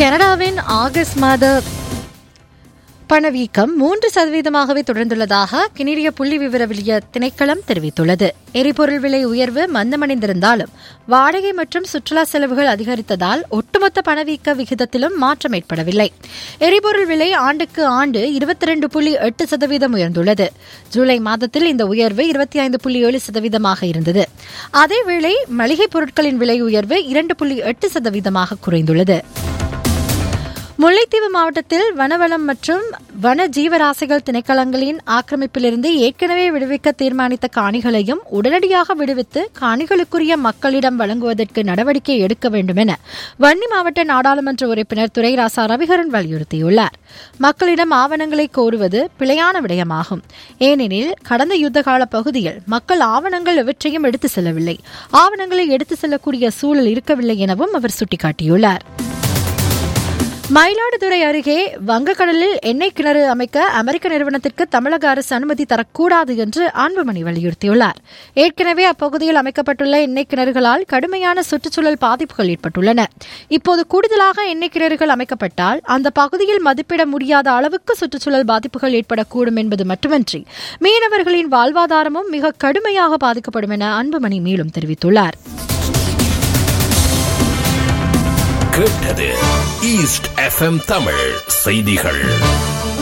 கனடாவின் ஆகஸ்ட் மாத பணவீக்கம் மூன்று சதவீதமாகவே தொடர்ந்துள்ளதாக கெனடிய புள்ளி விவரவியல் திணைக்களம் தெரிவித்துள்ளது எரிபொருள் விலை உயர்வு மந்தமடைந்திருந்தாலும் வாடகை மற்றும் சுற்றுலா செலவுகள் அதிகரித்ததால் ஒட்டுமொத்த பணவீக்க விகிதத்திலும் மாற்றம் ஏற்படவில்லை எரிபொருள் விலை ஆண்டுக்கு ஆண்டு இருபத்தி ரெண்டு புள்ளி எட்டு சதவீதம் உயர்ந்துள்ளது ஜூலை மாதத்தில் இந்த உயர்வு இருபத்தி ஐந்து புள்ளி ஏழு சதவீதமாக இருந்தது அதேவேளை மளிகைப் பொருட்களின் விலை உயர்வு இரண்டு புள்ளி எட்டு சதவீதமாக குறைந்துள்ளது முல்லைத்தீவு மாவட்டத்தில் வனவளம் மற்றும் வன ஜீவராசிகள் திணைக்களங்களின் ஆக்கிரமிப்பிலிருந்து ஏற்கனவே விடுவிக்க தீர்மானித்த காணிகளையும் உடனடியாக விடுவித்து காணிகளுக்குரிய மக்களிடம் வழங்குவதற்கு நடவடிக்கை எடுக்க வேண்டும் என வன்னி மாவட்ட நாடாளுமன்ற உறுப்பினர் துரைராசா ரவிகரன் வலியுறுத்தியுள்ளார் மக்களிடம் ஆவணங்களை கோருவது பிழையான விடயமாகும் ஏனெனில் கடந்த யுத்த கால பகுதியில் மக்கள் ஆவணங்கள் எவற்றையும் எடுத்து செல்லவில்லை ஆவணங்களை எடுத்து செல்லக்கூடிய சூழல் இருக்கவில்லை எனவும் அவர் சுட்டிக்காட்டியுள்ளார் மயிலாடுதுறை அருகே வங்கக்கடலில் எண்ணெய் கிணறு அமைக்க அமெரிக்க நிறுவனத்திற்கு தமிழக அரசு அனுமதி தரக்கூடாது என்று அன்புமணி வலியுறுத்தியுள்ளார் ஏற்கனவே அப்பகுதியில் அமைக்கப்பட்டுள்ள எண்ணெய் கிணறுகளால் கடுமையான சுற்றுச்சூழல் பாதிப்புகள் ஏற்பட்டுள்ளன இப்போது கூடுதலாக எண்ணெய் கிணறுகள் அமைக்கப்பட்டால் அந்த பகுதியில் மதிப்பிட முடியாத அளவுக்கு சுற்றுச்சூழல் பாதிப்புகள் ஏற்படக்கூடும் என்பது மட்டுமன்றி மீனவர்களின் வாழ்வாதாரமும் மிக கடுமையாக பாதிக்கப்படும் என அன்புமணி மேலும் தெரிவித்துள்ளார் கேட்டது ஈஸ்ட் எஃப்எம் தமிழ் செய்திகள்